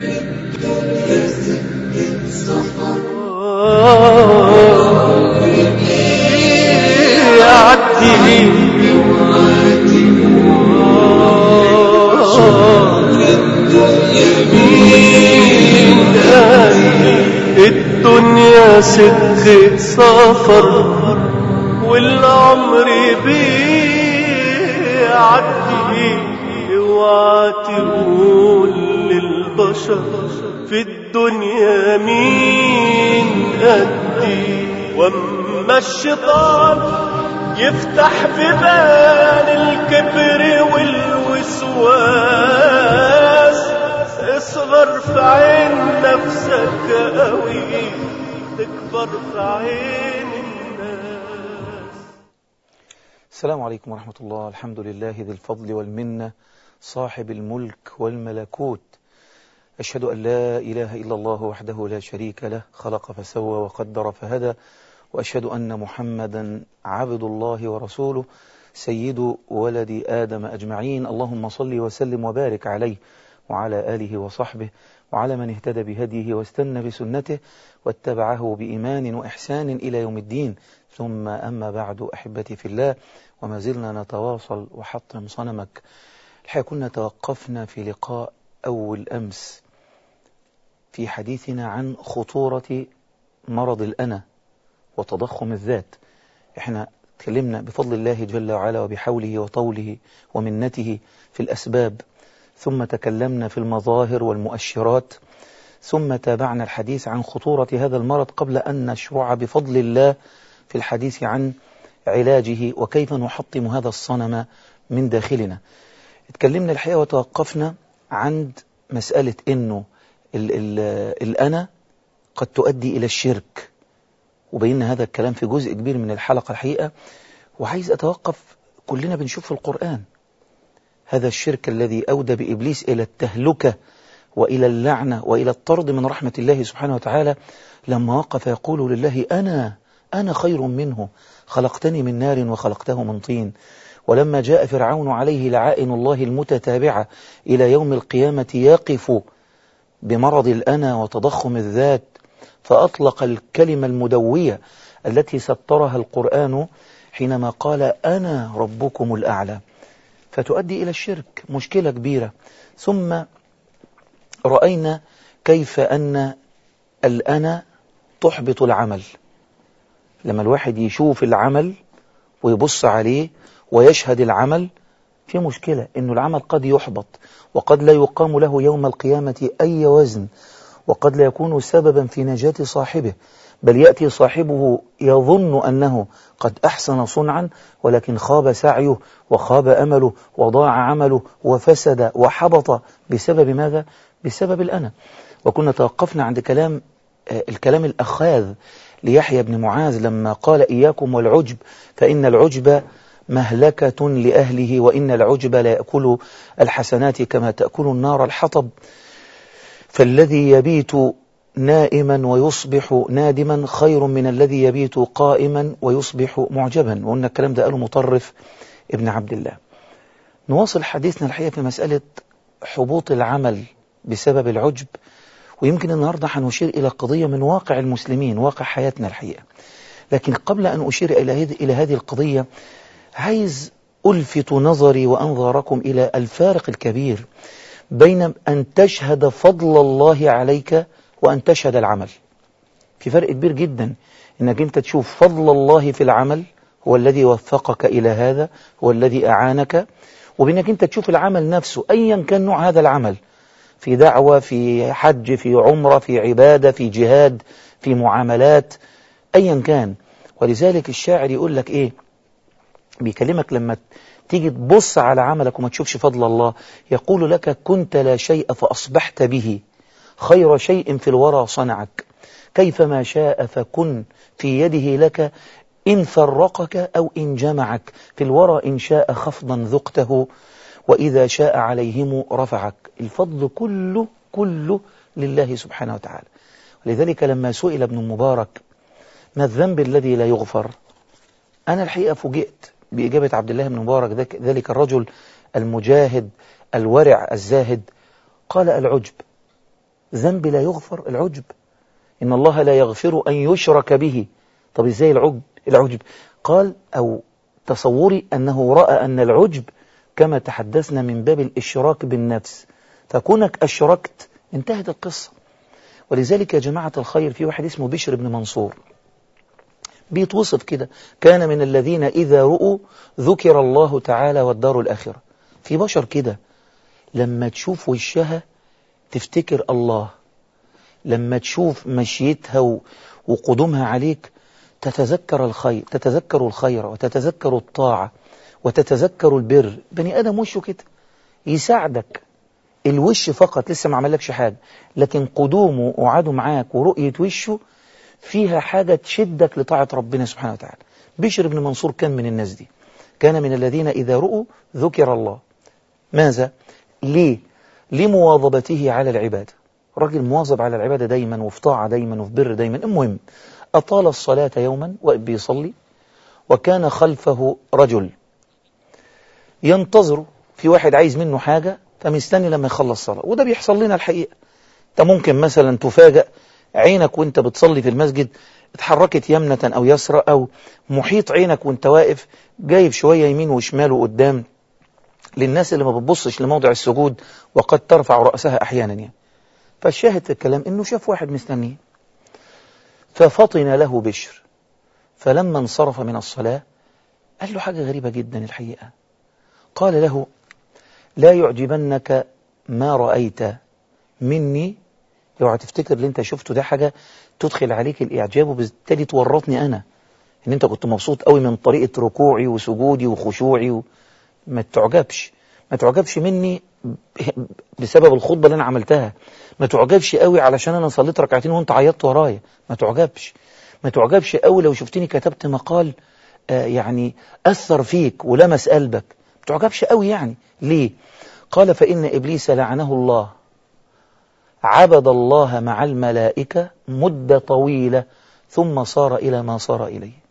الدنيا سكة سفر والعمر بيعدي اوعى تقول للبشر في الدنيا مين قدي واما الشيطان يفتح ببان الكبر والوسواس اصغر في عين نفسك قوي تكبر في عين الناس السلام عليكم ورحمة الله الحمد لله ذي الفضل والمنة صاحب الملك والملكوت أشهد أن لا إله إلا الله وحده لا شريك له خلق فسوى وقدر فهدى وأشهد أن محمدا عبد الله ورسوله سيد ولد آدم أجمعين اللهم صل وسلم وبارك عليه وعلى آله وصحبه وعلى من اهتدى بهديه واستنى بسنته واتبعه بإيمان وإحسان إلى يوم الدين ثم أما بعد أحبتي في الله وما زلنا نتواصل وحطم صنمك الحقيقة كنا توقفنا في لقاء أول أمس في حديثنا عن خطورة مرض الأنا وتضخم الذات احنا تكلمنا بفضل الله جل وعلا وبحوله وطوله ومنته في الأسباب ثم تكلمنا في المظاهر والمؤشرات ثم تابعنا الحديث عن خطورة هذا المرض قبل أن نشرع بفضل الله في الحديث عن علاجه وكيف نحطم هذا الصنم من داخلنا اتكلمنا الحقيقة وتوقفنا عند مسألة أنه ال ال الأنا قد تؤدي إلى الشرك وبينا هذا الكلام في جزء كبير من الحلقة الحقيقة وعايز أتوقف كلنا بنشوف في القرآن هذا الشرك الذي أودى بإبليس إلى التهلكة وإلى اللعنة وإلى الطرد من رحمة الله سبحانه وتعالى لما وقف يقول لله أنا أنا خير منه خلقتني من نار وخلقته من طين ولما جاء فرعون عليه لعائن الله المتتابعة إلى يوم القيامة يقف بمرض الأنا وتضخم الذات فأطلق الكلمة المدوية التي سطرها القرآن حينما قال أنا ربكم الأعلى فتؤدي إلى الشرك مشكلة كبيرة ثم رأينا كيف أن الأنا تحبط العمل لما الواحد يشوف العمل ويبص عليه ويشهد العمل في مشكلة أنه العمل قد يحبط وقد لا يقام له يوم القيامة أي وزن وقد لا يكون سببا في نجاة صاحبه بل يأتي صاحبه يظن أنه قد أحسن صنعا ولكن خاب سعيه وخاب أمله وضاع عمله وفسد وحبط بسبب ماذا؟ بسبب الأنا وكنا توقفنا عند كلام الكلام الأخاذ ليحيى بن معاذ لما قال إياكم والعجب فإن العجب مهلكة لأهله وإن العجب لا يأكل الحسنات كما تأكل النار الحطب فالذي يبيت نائما ويصبح نادما خير من الذي يبيت قائما ويصبح معجبا وقلنا الكلام ده قاله مطرف ابن عبد الله نواصل حديثنا الحقيقة في مسألة حبوط العمل بسبب العجب ويمكن النهاردة هنشير إلى قضية من واقع المسلمين واقع حياتنا الحقيقة لكن قبل أن أشير إلى هذه القضية عايز ألفت نظري وأنظاركم إلى الفارق الكبير بين أن تشهد فضل الله عليك وأن تشهد العمل في فرق كبير جدا أنك أنت تشوف فضل الله في العمل هو الذي وفقك إلى هذا هو الذي أعانك وبأنك أنت تشوف العمل نفسه أيا كان نوع هذا العمل في دعوة في حج في عمرة في عبادة في جهاد في معاملات أيا كان ولذلك الشاعر يقول لك إيه بيكلمك لما تيجي تبص على عملك وما تشوفش فضل الله يقول لك كنت لا شيء فأصبحت به خير شيء في الورى صنعك كيفما شاء فكن في يده لك إن فرقك أو إن جمعك في الورى إن شاء خفضا ذقته وإذا شاء عليهم رفعك الفضل كله كله لله سبحانه وتعالى ولذلك لما سئل ابن المبارك ما الذنب الذي لا يغفر أنا الحقيقة فوجئت بإجابة عبد الله بن مبارك ذلك الرجل المجاهد الورع الزاهد قال العجب ذنب لا يغفر العجب إن الله لا يغفر أن يشرك به طب إزاي العجب العجب قال أو تصوري أنه رأى أن العجب كما تحدثنا من باب الإشراك بالنفس فكونك أشركت انتهت القصة ولذلك يا جماعة الخير في واحد اسمه بشر بن منصور بيتوصف كده كان من الذين إذا رؤوا ذكر الله تعالى والدار الآخرة في بشر كده لما تشوف وشها تفتكر الله لما تشوف مشيتها وقدومها عليك تتذكر الخير تتذكر الخير وتتذكر الطاعة وتتذكر البر بني آدم وشه كده يساعدك الوش فقط لسه ما عملكش حاجة لكن قدومه وقعده معاك ورؤية وشه فيها حاجة تشدك لطاعة ربنا سبحانه وتعالى بشر بن منصور كان من الناس دي كان من الذين إذا رؤوا ذكر الله ماذا؟ ليه؟ لمواظبته على العبادة راجل مواظب على العبادة دايما وفي طاعة دايما وفي بر دايما المهم أطال الصلاة يوما وبيصلي وكان خلفه رجل ينتظر في واحد عايز منه حاجة فمستني لما يخلص صلاة وده بيحصل لنا الحقيقة انت ممكن مثلا تفاجأ عينك وانت بتصلي في المسجد اتحركت يمنة أو يسرى أو محيط عينك وانت واقف جايب شوية يمين وشمال وقدام للناس اللي ما بتبصش لموضع السجود وقد ترفع رأسها أحيانا يعني فالشاهد في الكلام انه شاف واحد مستنيه ففطن له بشر فلما انصرف من الصلاة قال له حاجة غريبة جدا الحقيقة قال له لا يعجبنك ما رأيت مني اوعى تفتكر اللي انت شفته ده حاجة تدخل عليك الإعجاب وبالتالي تورطني أنا ان انت كنت مبسوط قوي من طريقة ركوعي وسجودي وخشوعي و... ما تعجبش ما تعجبش مني بسبب الخطبة اللي أنا عملتها ما تعجبش قوي علشان أنا صليت ركعتين وأنت عيطت ورايا ما تعجبش ما تعجبش قوي لو شفتني كتبت مقال آه يعني أثر فيك ولمس قلبك ما تعجبش قوي يعني ليه قال فإن إبليس لعنه الله عبد الله مع الملائكة مدة طويلة ثم صار إلى ما صار إليه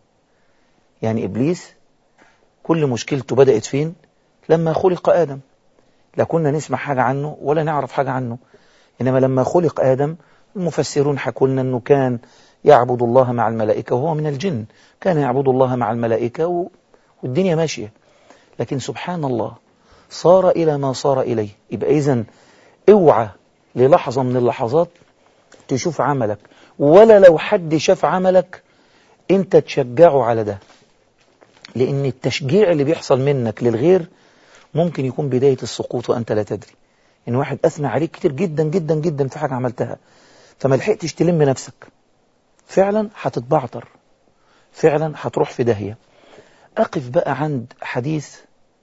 يعني إبليس كل مشكلته بدأت فين لما خلق آدم لا كنا نسمع حاجة عنه ولا نعرف حاجة عنه إنما لما خلق آدم المفسرون حكوا لنا أنه كان يعبد الله مع الملائكة وهو من الجن كان يعبد الله مع الملائكة والدنيا ماشية لكن سبحان الله صار إلى ما صار إليه يبقى إذن اوعى للحظة من اللحظات تشوف عملك ولا لو حد شاف عملك انت تشجعه على ده لأن التشجيع اللي بيحصل منك للغير ممكن يكون بداية السقوط وأنت لا تدري إن واحد أثنى عليك كتير جدا جدا جدا في حاجة عملتها فما لحقتش تلم نفسك فعلا هتتبعتر فعلا هتروح في داهية أقف بقى عند حديث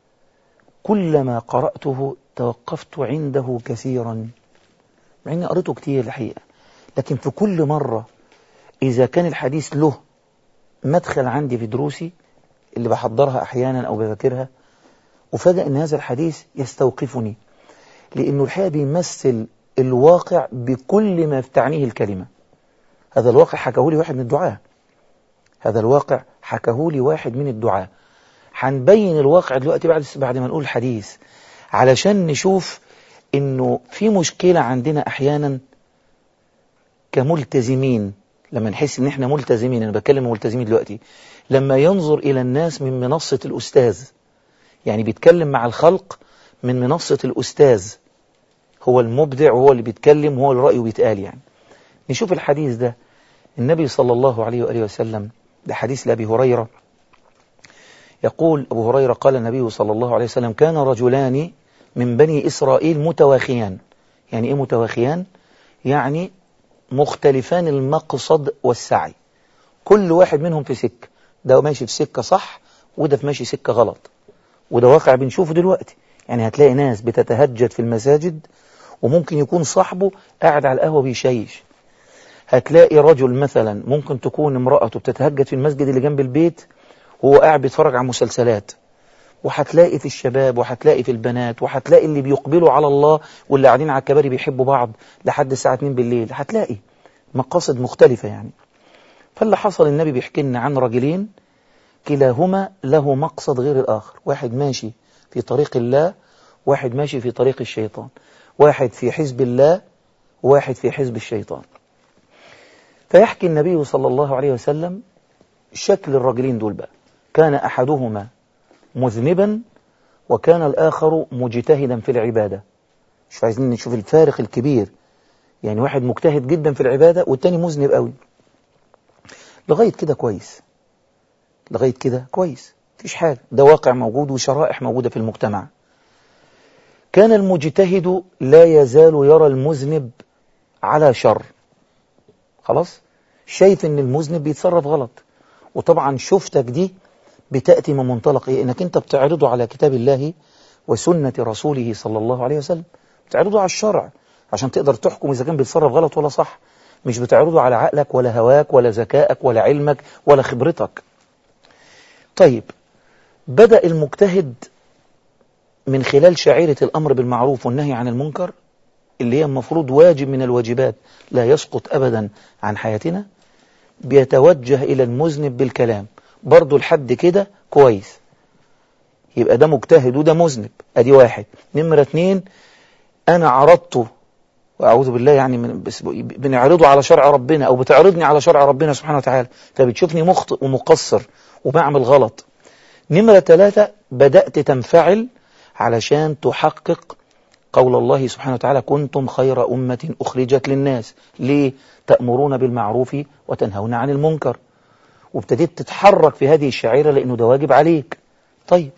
كلما قرأته توقفت عنده كثيرا مع إني قريته كتير الحقيقة لكن في كل مرة إذا كان الحديث له مدخل عندي في دروسي اللي بحضرها أحيانا أو بذاكرها وفجأة أن هذا الحديث يستوقفني لأنه الحقيقة بيمثل الواقع بكل ما تعنيه الكلمة هذا الواقع حكاه لي واحد من الدعاة هذا الواقع حكاه لي واحد من الدعاة هنبين الواقع دلوقتي بعد بعد ما نقول الحديث علشان نشوف انه في مشكلة عندنا احيانا كملتزمين لما نحس ان احنا ملتزمين انا بتكلم ملتزمين دلوقتي لما ينظر الى الناس من منصة الاستاذ يعني بيتكلم مع الخلق من منصة الأستاذ هو المبدع وهو اللي بيتكلم وهو اللي رأيه بيتقال يعني نشوف الحديث ده النبي صلى الله عليه وآله وسلم ده حديث لأبي هريرة يقول أبو هريرة قال النبي صلى الله عليه وسلم كان رجلان من بني إسرائيل متواخيان يعني إيه متواخيان؟ يعني مختلفان المقصد والسعي كل واحد منهم في سكة ده ماشي في سكة صح وده في ماشي سكة غلط وده واقع بنشوفه دلوقتي يعني هتلاقي ناس بتتهجد في المساجد وممكن يكون صاحبه قاعد على القهوة بيشيش هتلاقي رجل مثلا ممكن تكون امرأته بتتهجد في المسجد اللي جنب البيت وهو قاعد بيتفرج على مسلسلات وهتلاقي في الشباب وهتلاقي في البنات وهتلاقي اللي بيقبلوا على الله واللي قاعدين على الكباري بيحبوا بعض لحد الساعة 2 بالليل هتلاقي مقاصد مختلفة يعني فاللي حصل النبي بيحكي لنا عن رجلين كلاهما له مقصد غير الآخر واحد ماشي في طريق الله واحد ماشي في طريق الشيطان واحد في حزب الله واحد في حزب الشيطان فيحكي النبي صلى الله عليه وسلم شكل الرجلين دول بقى كان أحدهما مذنبا وكان الآخر مجتهدا في العبادة مش عايزين نشوف الفارق الكبير يعني واحد مجتهد جدا في العبادة والتاني مذنب قوي لغاية كده كويس لغاية كده كويس مفيش حاجة ده واقع موجود وشرائح موجودة في المجتمع كان المجتهد لا يزال يرى المذنب على شر خلاص شايف ان المذنب بيتصرف غلط وطبعا شفتك دي بتأتي من منطلق ايه انك انت بتعرضه على كتاب الله وسنة رسوله صلى الله عليه وسلم بتعرضه على الشرع عشان تقدر تحكم اذا كان بيتصرف غلط ولا صح مش بتعرضه على عقلك ولا هواك ولا ذكائك ولا علمك ولا خبرتك طيب بدأ المجتهد من خلال شعيرة الأمر بالمعروف والنهي عن المنكر اللي هي المفروض واجب من الواجبات لا يسقط أبدا عن حياتنا بيتوجه إلى المذنب بالكلام برضو لحد كده كويس يبقى ده مجتهد وده مذنب ادي واحد نمرة اتنين انا عرضته واعوذ بالله يعني من بس بنعرضه على شرع ربنا او بتعرضني على شرع ربنا سبحانه وتعالى فبتشوفني مخطئ ومقصر وبعمل غلط نمرة ثلاثة بدأت تنفعل علشان تحقق قول الله سبحانه وتعالى كنتم خير أمة أخرجت للناس ليه تأمرون بالمعروف وتنهون عن المنكر وابتديت تتحرك في هذه الشعيرة لأنه ده واجب عليك طيب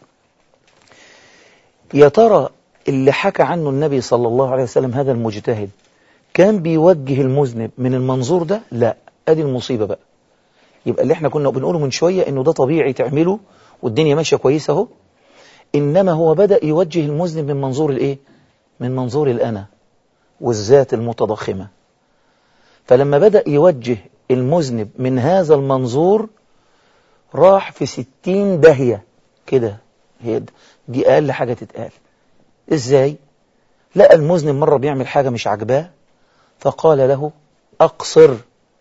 يا ترى اللي حكى عنه النبي صلى الله عليه وسلم هذا المجتهد كان بيوجه المذنب من المنظور ده لا ادي المصيبة بقى يبقى اللي احنا كنا بنقوله من شوية انه ده طبيعي تعمله والدنيا ماشية كويسة اهو انما هو بدأ يوجه المذنب من منظور الايه من منظور الانا والذات المتضخمة فلما بدأ يوجه المذنب من هذا المنظور راح في ستين داهية كده هي دي أقل حاجة تتقال إزاي؟ لقى المذنب مرة بيعمل حاجة مش عجباه فقال له أقصر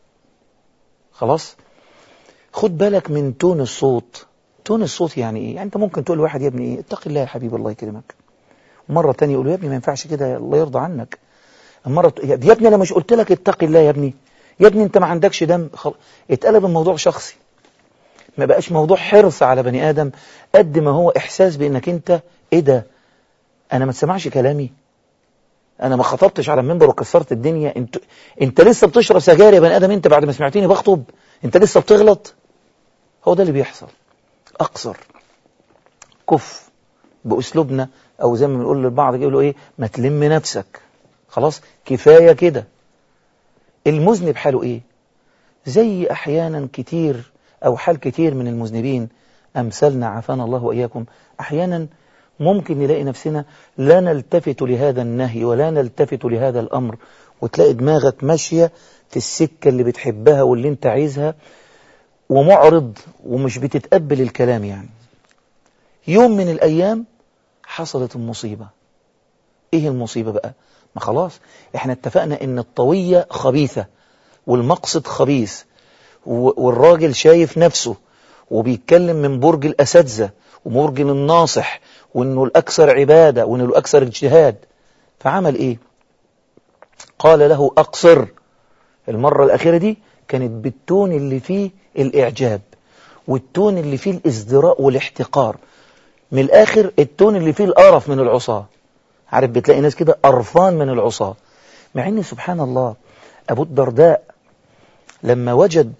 خلاص خد بالك من تون الصوت تون الصوت يعني إيه؟ يعني أنت ممكن تقول لواحد يا ابني إيه؟ اتق الله يا حبيبي الله يكرمك مرة تانية يقول له يا ابني ما ينفعش كده الله يرضى عنك مرة يا ابني أنا مش قلت لك اتق الله يا ابني يا ابني انت ما عندكش دم خل... اتقلب الموضوع شخصي ما بقاش موضوع حرص على بني آدم قد ما هو إحساس بأنك أنت إيه ده أنا ما تسمعش كلامي أنا ما خطبتش على المنبر وكسرت الدنيا انت, انت لسه بتشرب سجاير يا بني آدم أنت بعد ما سمعتني بخطب أنت لسه بتغلط هو ده اللي بيحصل أقصر كف بأسلوبنا أو زي ما بنقول للبعض يقولوا إيه ما تلم نفسك خلاص كفاية كده المذنب حاله إيه زي أحيانا كتير أو حال كتير من المذنبين أمثالنا عافانا الله وإياكم أحيانا ممكن نلاقي نفسنا لا نلتفت لهذا النهي ولا نلتفت لهذا الأمر وتلاقي دماغك ماشية في السكة اللي بتحبها واللي انت عايزها ومعرض ومش بتتقبل الكلام يعني يوم من الأيام حصلت المصيبة ايه المصيبة بقى ما خلاص احنا اتفقنا ان الطوية خبيثة والمقصد خبيث والراجل شايف نفسه وبيتكلم من برج الأساتذة وبرج الناصح وانه الأكثر عبادة وانه الأكثر اجتهاد فعمل ايه قال له أقصر المرة الأخيرة دي كانت بالتون اللي فيه الإعجاب والتون اللي فيه الازدراء والاحتقار من الآخر التون اللي فيه القرف من العصاة عارف بتلاقي ناس كده قرفان من العصاة مع ان سبحان الله أبو الدرداء لما وجد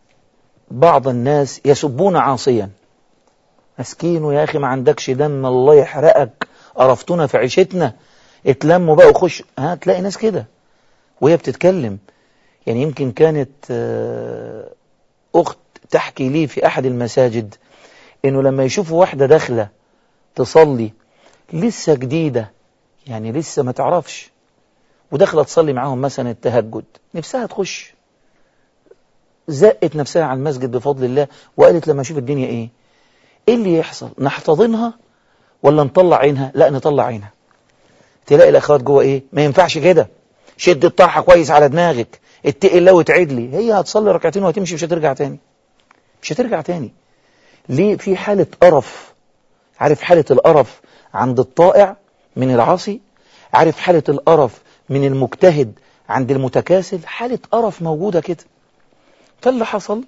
بعض الناس يسبون عاصيا مسكين يا أخي ما عندكش دم الله يحرقك قرفتنا في عيشتنا اتلموا بقى وخش ها تلاقي ناس كده وهي بتتكلم يعني يمكن كانت أخت تحكي لي في أحد المساجد إنه لما يشوفوا واحدة داخلة تصلي لسه جديدة يعني لسه ما تعرفش وداخلة تصلي معاهم مثلا التهجد نفسها تخش زقت نفسها على المسجد بفضل الله وقالت لما اشوف الدنيا ايه ايه اللي يحصل نحتضنها ولا نطلع عينها لا نطلع عينها تلاقي الاخوات جوه ايه ما ينفعش كده شد الطرحه كويس على دماغك اتقي الله وتعيد لي هي هتصلي ركعتين وهتمشي مش هترجع تاني مش هترجع تاني ليه في حالة قرف عارف حالة القرف عند الطائع من العاصي عارف حالة القرف من المجتهد عند المتكاسل حالة قرف موجودة كده فاللي حصل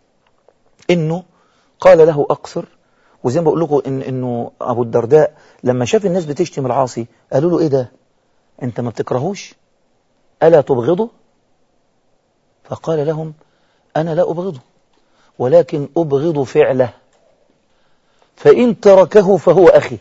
انه قال له اقصر وزي ما بقول لكم إن انه ابو الدرداء لما شاف الناس بتشتم العاصي قالوا له ايه ده انت ما بتكرهوش الا تبغضه فقال لهم انا لا ابغضه ولكن ابغض فعله فان تركه فهو اخي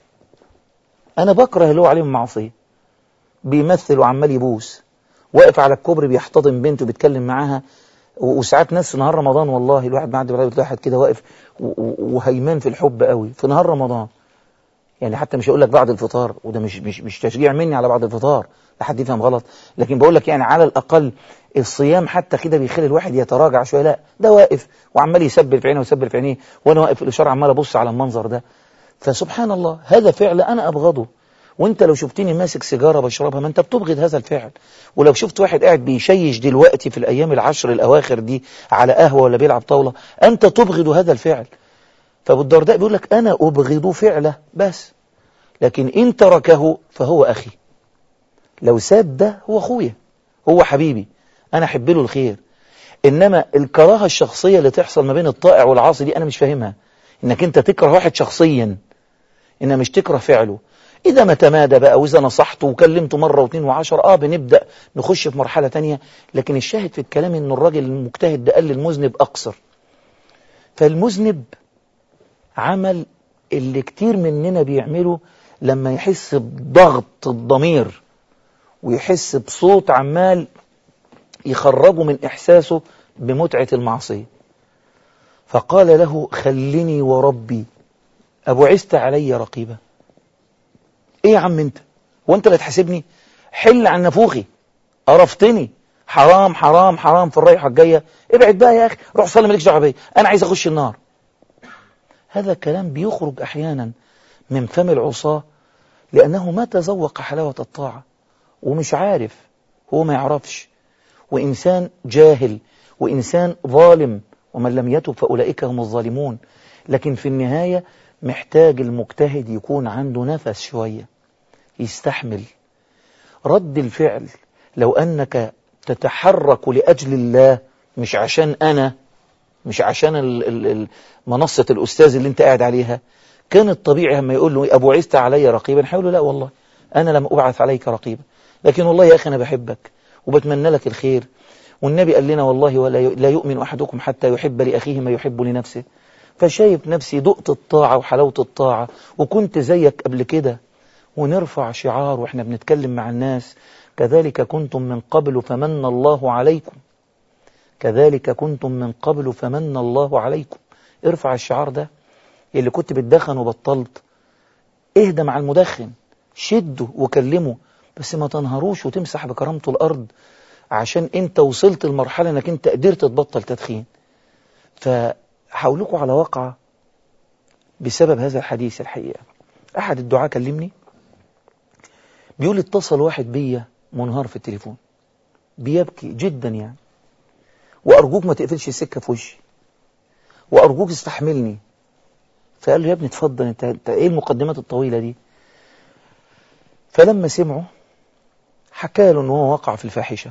انا بكره اللي هو عليه من معصيه بيمثل وعمال يبوس واقف على الكوبري بيحتضن بنته بيتكلم معاها وساعات ناس في نهار رمضان والله الواحد معدي بلاقي واحد كده واقف وهيمان في الحب قوي في نهار رمضان يعني حتى مش هقول لك بعد الفطار وده مش مش مش تشجيع مني على بعد الفطار لا حد يفهم غلط لكن بقول لك يعني على الاقل الصيام حتى كده بيخلي الواحد يتراجع شويه لا ده واقف وعمال يسبل في عينه ويسبل في عينيه وانا واقف في الاشاره عمال ابص على المنظر ده فسبحان الله هذا فعل انا ابغضه وانت لو شفتني ماسك سيجاره بشربها ما انت بتبغض هذا الفعل ولو شفت واحد قاعد بيشيش دلوقتي في الايام العشر الاواخر دي على قهوه ولا بيلعب طاوله انت تبغض هذا الفعل فابو الدرداء بيقول لك انا ابغض فعله بس لكن ان تركه فهو اخي لو ساب ده هو اخويا هو حبيبي انا احب له الخير انما الكراهه الشخصيه اللي تحصل ما بين الطائع والعاصي دي انا مش فاهمها انك انت تكره واحد شخصيا انما مش تكره فعله إذا ما تمادى بقى وإذا نصحته وكلمته مرة واثنين وعشر آه بنبدأ نخش في مرحلة تانية لكن الشاهد في الكلام إن الراجل المجتهد ده قال للمذنب أقصر فالمذنب عمل اللي كتير مننا بيعمله لما يحس بضغط الضمير ويحس بصوت عمال يخرجه من إحساسه بمتعة المعصية فقال له خلني وربي أبو عست علي رقيبا ايه يا عم انت وانت اللي تحاسبني حل عن نفوخي قرفتني حرام حرام حرام في الرايحه الجايه ابعد بقى يا اخي روح صلي مالكش دعوه بيا انا عايز اخش النار هذا الكلام بيخرج احيانا من فم العصاه لانه ما تذوق حلاوه الطاعه ومش عارف هو ما يعرفش وانسان جاهل وانسان ظالم ومن لم يتب فاولئك هم الظالمون لكن في النهايه محتاج المجتهد يكون عنده نفس شوية يستحمل رد الفعل لو أنك تتحرك لأجل الله مش عشان أنا مش عشان ال ال ال منصة الأستاذ اللي انت قاعد عليها كان الطبيعي لما يقول له أبو عزت علي رقيبا حيقول له لا والله أنا لم أبعث عليك رقيبا لكن والله يا أخي أنا بحبك وبتمنى لك الخير والنبي قال لنا والله ولا لا يؤمن أحدكم حتى يحب لأخيه ما يحب لنفسه فشايف نفسي دقت الطاعة وحلاوة الطاعة وكنت زيك قبل كده ونرفع شعار واحنا بنتكلم مع الناس كذلك كنتم من قبل فمن الله عليكم كذلك كنتم من قبل فمن الله عليكم ارفع الشعار ده اللي كنت بتدخن وبطلت اهدى مع المدخن شده وكلمه بس ما تنهروش وتمسح بكرامته الأرض عشان انت وصلت لمرحلة انك انت قدرت تبطل تدخين فحاولكوا على واقعة بسبب هذا الحديث الحقيقة أحد الدعاة كلمني بيقول اتصل واحد بيا منهار في التليفون بيبكي جدا يعني وأرجوك ما تقفلش السكة في وشي وأرجوك استحملني فقال له يا ابني اتفضل انت, انت ايه المقدمات الطويلة دي فلما سمعه حكى له ان هو وقع في الفاحشة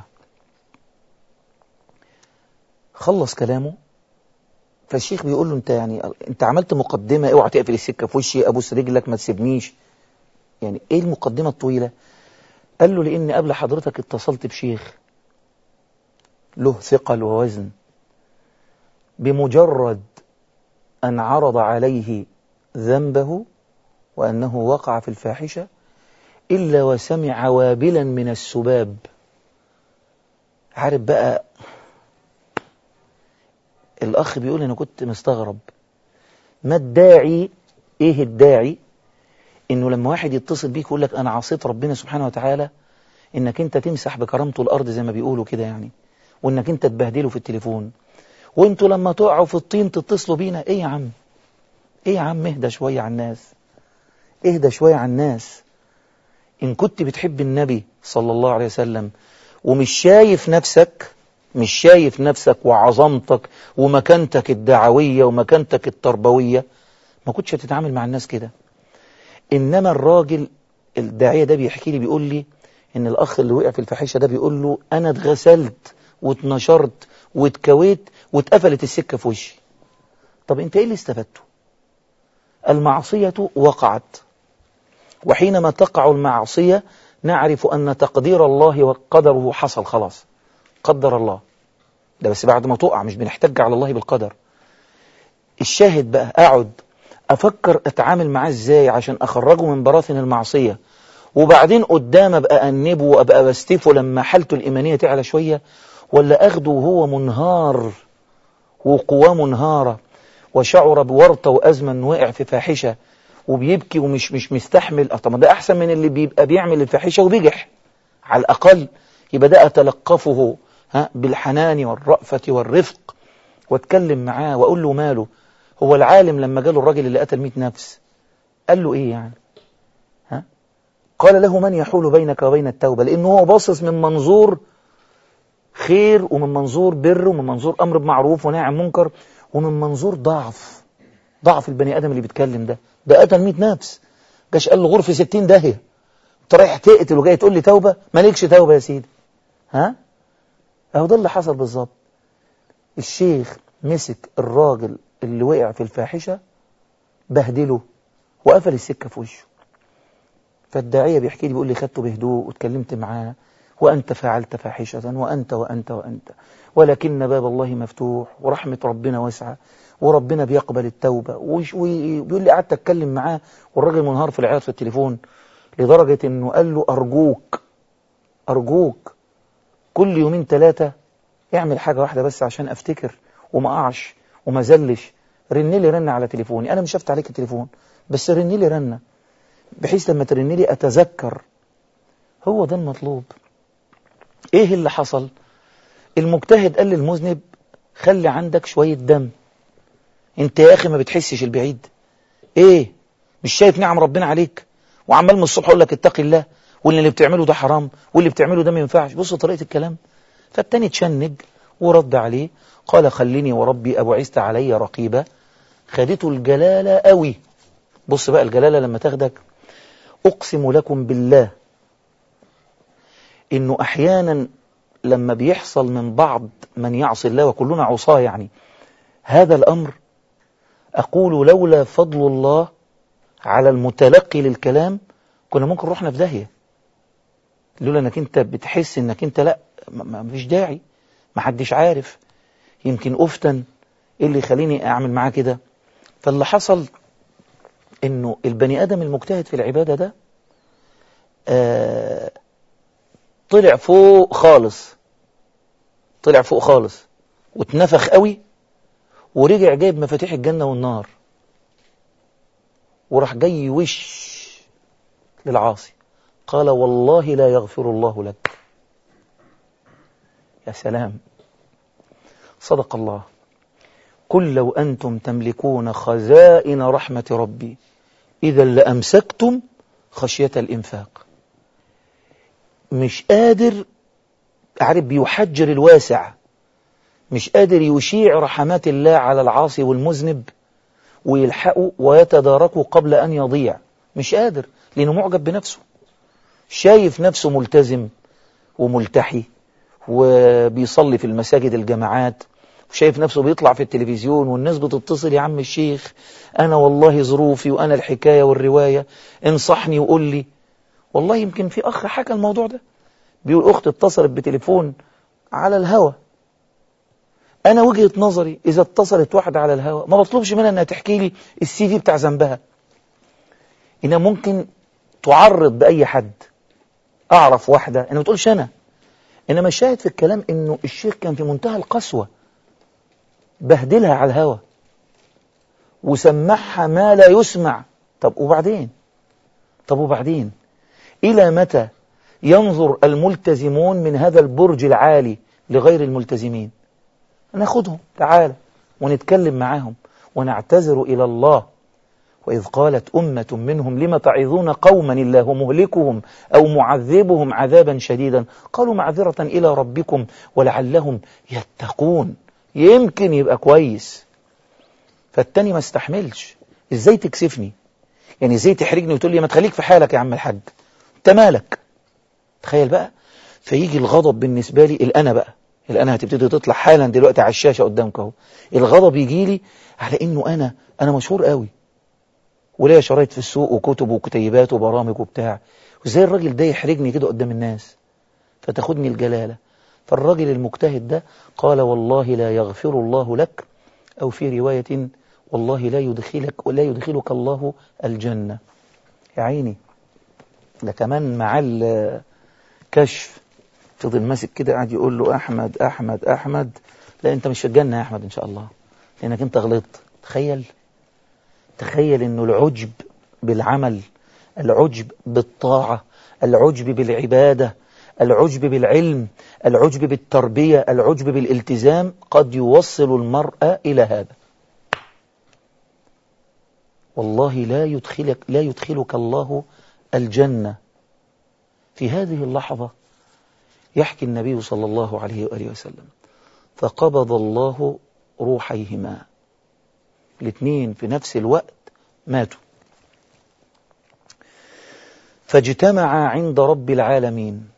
خلص كلامه فالشيخ بيقول له انت يعني انت عملت مقدمة اوعى تقفل السكة في وشي ابوس رجلك ما تسيبنيش يعني ايه المقدمة الطويلة قال له لان قبل حضرتك اتصلت بشيخ له ثقل ووزن بمجرد أن عرض عليه ذنبه وأنه وقع في الفاحشة إلا وسمع وابلا من السباب عارف بقى الأخ بيقول أنا كنت مستغرب ما الداعي إيه الداعي إنه لما واحد يتصل بيك يقول لك أنا عصيت ربنا سبحانه وتعالى إنك أنت تمسح بكرامته الأرض زي ما بيقولوا كده يعني وإنك أنت تبهدله في التليفون وانتوا لما تقعوا في الطين تتصلوا بينا ايه يا عم ايه يا عم اهدى شوية على الناس اهدى شوية على الناس ان كنت بتحب النبي صلى الله عليه وسلم ومش شايف نفسك مش شايف نفسك وعظمتك ومكانتك الدعوية ومكانتك التربوية ما كنتش هتتعامل مع الناس كده انما الراجل الداعية ده بيحكي لي بيقول لي ان الاخ اللي وقع في الفاحشه ده بيقول له انا اتغسلت واتنشرت واتكويت واتقفلت السكه في وشي طب انت ايه اللي استفدته المعصيه وقعت وحينما تقع المعصيه نعرف ان تقدير الله وقدره حصل خلاص قدر الله ده بس بعد ما تقع مش بنحتج على الله بالقدر الشاهد بقى اقعد افكر اتعامل معاه ازاي عشان اخرجه من براثن المعصيه وبعدين قدام ابقى انبه وابقى بستفه لما حالته الايمانيه تعلى شويه ولا اخده وهو منهار وقواه منهاره وشعر بورطه وازمه انه وقع في فاحشه وبيبكي ومش مش مستحمل اه طب ده احسن من اللي بيبقى بيعمل الفاحشه وبيجح على الاقل يبقى ده اتلقفه ها بالحنان والرأفة والرفق واتكلم معاه واقول له ماله هو العالم لما جاله الراجل اللي قتل 100 نفس قال له ايه يعني ها قال له من يحول بينك وبين التوبة لانه هو باصص من منظور خير ومن منظور بر ومن منظور امر بمعروف ونهي عن منكر ومن منظور ضعف ضعف البني ادم اللي بيتكلم ده ده قتل 100 نفس جاش قال له غرفه 60 داهيه انت رايح تقتل وجاي تقول لي توبه مالكش توبه يا سيدي ها اهو ده اللي حصل بالظبط الشيخ مسك الراجل اللي وقع في الفاحشه بهدله وقفل السكه في وشه فالداعيه بيحكي لي بيقول لي خدته بهدوء واتكلمت معاه وانت فعلت فاحشه وانت وانت وانت ولكن باب الله مفتوح ورحمه ربنا واسعه وربنا بيقبل التوبه وبيقول لي قعدت اتكلم معاه والراجل منهار في العياط في التليفون لدرجه انه قال له ارجوك ارجوك كل يومين ثلاثة اعمل حاجة واحدة بس عشان افتكر وما اقعش وما زلش رن لي رنة على تليفوني انا مش شفت عليك التليفون بس رن لي رنة بحيث لما ترن لي اتذكر هو ده المطلوب ايه اللي حصل المجتهد قال للمذنب خلي عندك شوية دم انت يا اخي ما بتحسش البعيد ايه مش شايف نعم ربنا عليك وعمال من الصبح اقول لك اتقي الله واللي اللي بتعمله ده حرام واللي بتعمله ده ما ينفعش بص طريقة الكلام فالتاني تشنج ورد عليه قال خليني وربي أبو عيسى علي رقيبة خدته الجلالة قوي بص بقى الجلالة لما تاخدك أقسم لكم بالله إنه أحيانا لما بيحصل من بعض من يعصي الله وكلنا عصاه يعني هذا الأمر أقول لولا فضل الله على المتلقي للكلام كنا ممكن رحنا في داهية لولا انك انت بتحس انك انت لا ما فيش داعي ما حدش عارف يمكن افتن ايه اللي يخليني اعمل معاه كده فاللي حصل انه البني ادم المجتهد في العبادة ده آه طلع فوق خالص طلع فوق خالص واتنفخ قوي ورجع جايب مفاتيح الجنة والنار وراح جاي وش للعاصي قال والله لا يغفر الله لك يا سلام صدق الله قل لو أنتم تملكون خزائن رحمة ربي إذا لأمسكتم خشية الإنفاق مش قادر عارف بيحجر الواسع مش قادر يشيع رحمات الله على العاصي والمذنب ويلحقه ويتداركه قبل أن يضيع مش قادر لأنه معجب بنفسه شايف نفسه ملتزم وملتحي وبيصلي في المساجد الجماعات وشايف نفسه بيطلع في التلفزيون والناس بتتصل يا عم الشيخ أنا والله ظروفي وأنا الحكاية والرواية انصحني وقول لي والله يمكن في أخ حكى الموضوع ده بيقول أخت اتصلت بتليفون على الهوى أنا وجهة نظري إذا اتصلت واحدة على الهوى ما بطلبش منها أنها تحكي لي السي في بتاع ذنبها إنها ممكن تعرض بأي حد أعرف واحدة أنا ما بتقولش أنا إنما الشاهد في الكلام إنه الشيخ كان في منتهى القسوة بهدلها على الهوى وسمعها ما لا يسمع طب وبعدين طب وبعدين إلى متى ينظر الملتزمون من هذا البرج العالي لغير الملتزمين ناخدهم تعالى ونتكلم معاهم ونعتذر إلى الله وإذ قالت أمة منهم لم تعظون قوما الله مهلكهم أو معذبهم عذابا شديدا قالوا معذرة إلى ربكم ولعلهم يتقون يمكن يبقى كويس فالتاني ما استحملش ازاي تكسفني يعني ازاي تحرجني وتقول لي ما تخليك في حالك يا عم الحاج انت مالك تخيل بقى فيجي الغضب بالنسبة لي الأنا بقى الأنا هتبتدي تطلع حالا دلوقتي على الشاشة قدامك اهو الغضب يجي لي على إنه أنا أنا مشهور قوي وليا شرايط في السوق وكتب وكتيبات وبرامج وبتاع وزي الراجل ده يحرجني كده قدام الناس فتاخدني الجلالة فالراجل المجتهد ده قال والله لا يغفر الله لك أو في رواية والله لا يدخلك ولا يدخلك الله الجنة يا عيني ده كمان مع الكشف فضل ماسك كده قاعد يقول له أحمد أحمد أحمد لا أنت مش في الجنة يا أحمد إن شاء الله لأنك أنت غلطت تخيل تخيل أنه العجب بالعمل العجب بالطاعة العجب بالعبادة العجب بالعلم العجب بالتربية العجب بالالتزام قد يوصل المرأة إلى هذا والله لا يدخلك, لا يدخلك الله الجنة في هذه اللحظة يحكي النبي صلى الله عليه وآله وسلم فقبض الله روحيهما الاثنين في نفس الوقت ماتوا فاجتمعا عند رب العالمين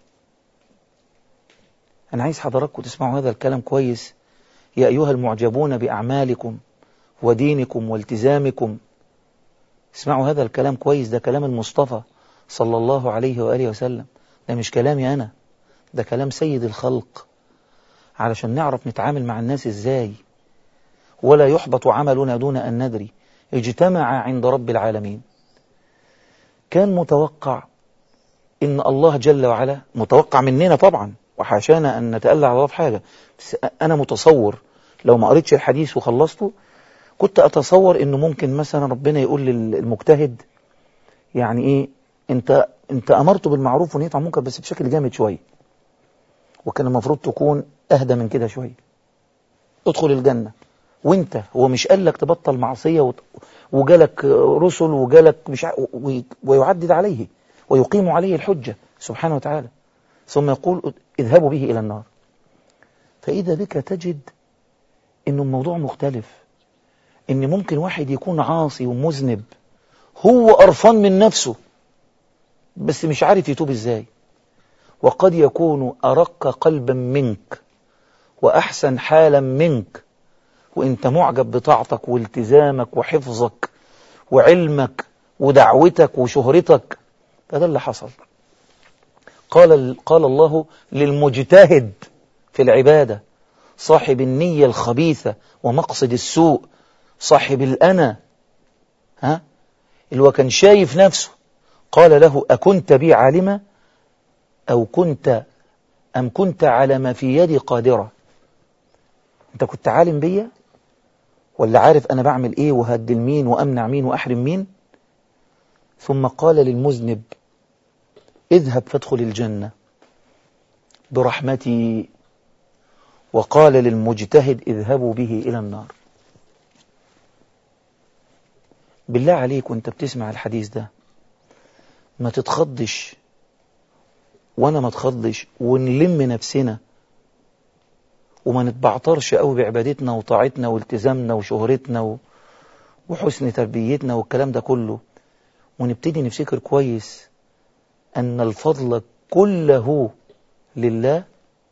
أنا عايز حضراتكم تسمعوا هذا الكلام كويس يا أيها المعجبون بأعمالكم ودينكم والتزامكم اسمعوا هذا الكلام كويس ده كلام المصطفى صلى الله عليه وآله وسلم ده مش كلامي أنا ده كلام سيد الخلق علشان نعرف نتعامل مع الناس ازاي ولا يحبط عملنا دون أن ندري اجتمع عند رب العالمين كان متوقع إن الله جل وعلا متوقع مننا طبعا وحاشانا أن نتألى على الله في حاجة بس أنا متصور لو ما قريتش الحديث وخلصته كنت أتصور إنه ممكن مثلا ربنا يقول للمجتهد يعني إيه أنت أنت أمرته بالمعروف ونهيت عن المنكر بس بشكل جامد شوية وكان المفروض تكون أهدى من كده شوية ادخل الجنة وانت هو مش قال لك تبطل معصية وجالك رسل وجالك مش ويعدد عليه ويقيم عليه الحجة سبحانه وتعالى ثم يقول اذهبوا به إلى النار فإذا بك تجد إنه الموضوع مختلف إن ممكن واحد يكون عاصي ومذنب هو قرفان من نفسه بس مش عارف يتوب إزاي وقد يكون أرق قلبا منك وأحسن حالا منك وإنت معجب بطاعتك والتزامك وحفظك وعلمك ودعوتك وشهرتك فده اللي حصل قال, قال الله للمجتهد في العبادة صاحب النية الخبيثة ومقصد السوء صاحب الأنا ها اللي هو كان شايف نفسه قال له أكنت بي عالمة أو كنت أم كنت على ما في يدي قادرة أنت كنت عالم بيا ولا عارف أنا بعمل إيه وهدل مين وأمنع مين وأحرم مين ثم قال للمذنب اذهب فادخل الجنة برحمتي وقال للمجتهد اذهبوا به إلى النار بالله عليك وانت بتسمع الحديث ده ما تتخضش وانا ما اتخضش ونلم نفسنا وما نتبعترش قوي بعبادتنا وطاعتنا والتزامنا وشهرتنا و... وحسن تربيتنا والكلام ده كله ونبتدي نفتكر كويس أن الفضل كله لله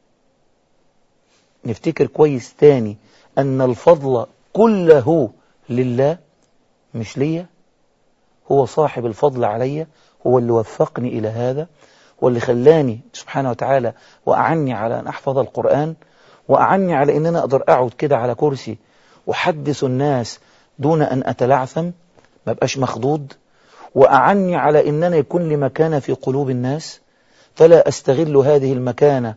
نفتكر كويس تاني أن الفضل كله لله مش ليا هو صاحب الفضل علي هو اللي وفقني إلى هذا واللي خلاني سبحانه وتعالى وأعني على أن أحفظ القرآن وأعني على أن أنا أقدر أقعد كده على كرسي وحدث الناس دون أن أتلعثم ما بقاش مخضوض وأعني على أن أنا يكون لي مكانة في قلوب الناس فلا أستغل هذه المكانة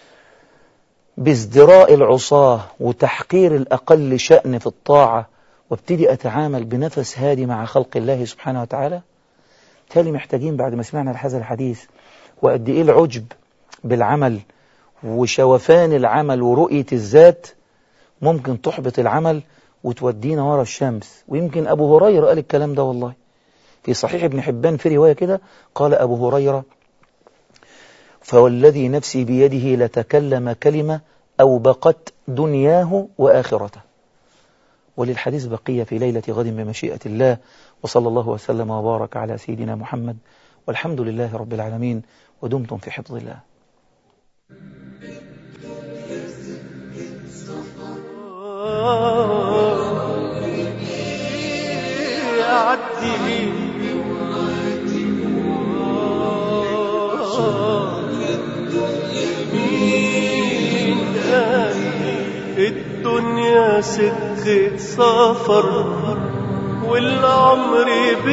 بازدراء العصاة وتحقير الأقل شأن في الطاعة وابتدي أتعامل بنفس هادي مع خلق الله سبحانه وتعالى تالي محتاجين بعد ما سمعنا هذا الحديث وقد إيه العجب بالعمل وشوفان العمل ورؤية الذات ممكن تحبط العمل وتودينا ورا الشمس ويمكن أبو هريرة قال الكلام ده والله في صحيح ابن حبان في رواية كده قال أبو هريرة فوالذي نفسي بيده لتكلم كلمة أو بقت دنياه وآخرته وللحديث بقية في ليلة غد بمشيئة الله وصلى الله وسلم وبارك على سيدنا محمد والحمد لله رب العالمين ودمتم في حفظ الله يعدي الدنيا سكة سفر والعمر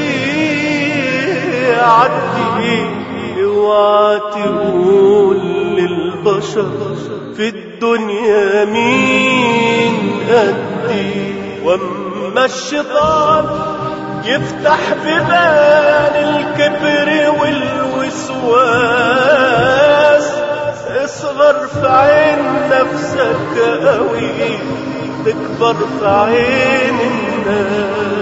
بيعدي اوعى تقول للبشر في الدنيا مين قدي واما الشيطان يفتح بيبان الكبر والوسواس اصغر في عين نفسك قوي تكبر في عين الناس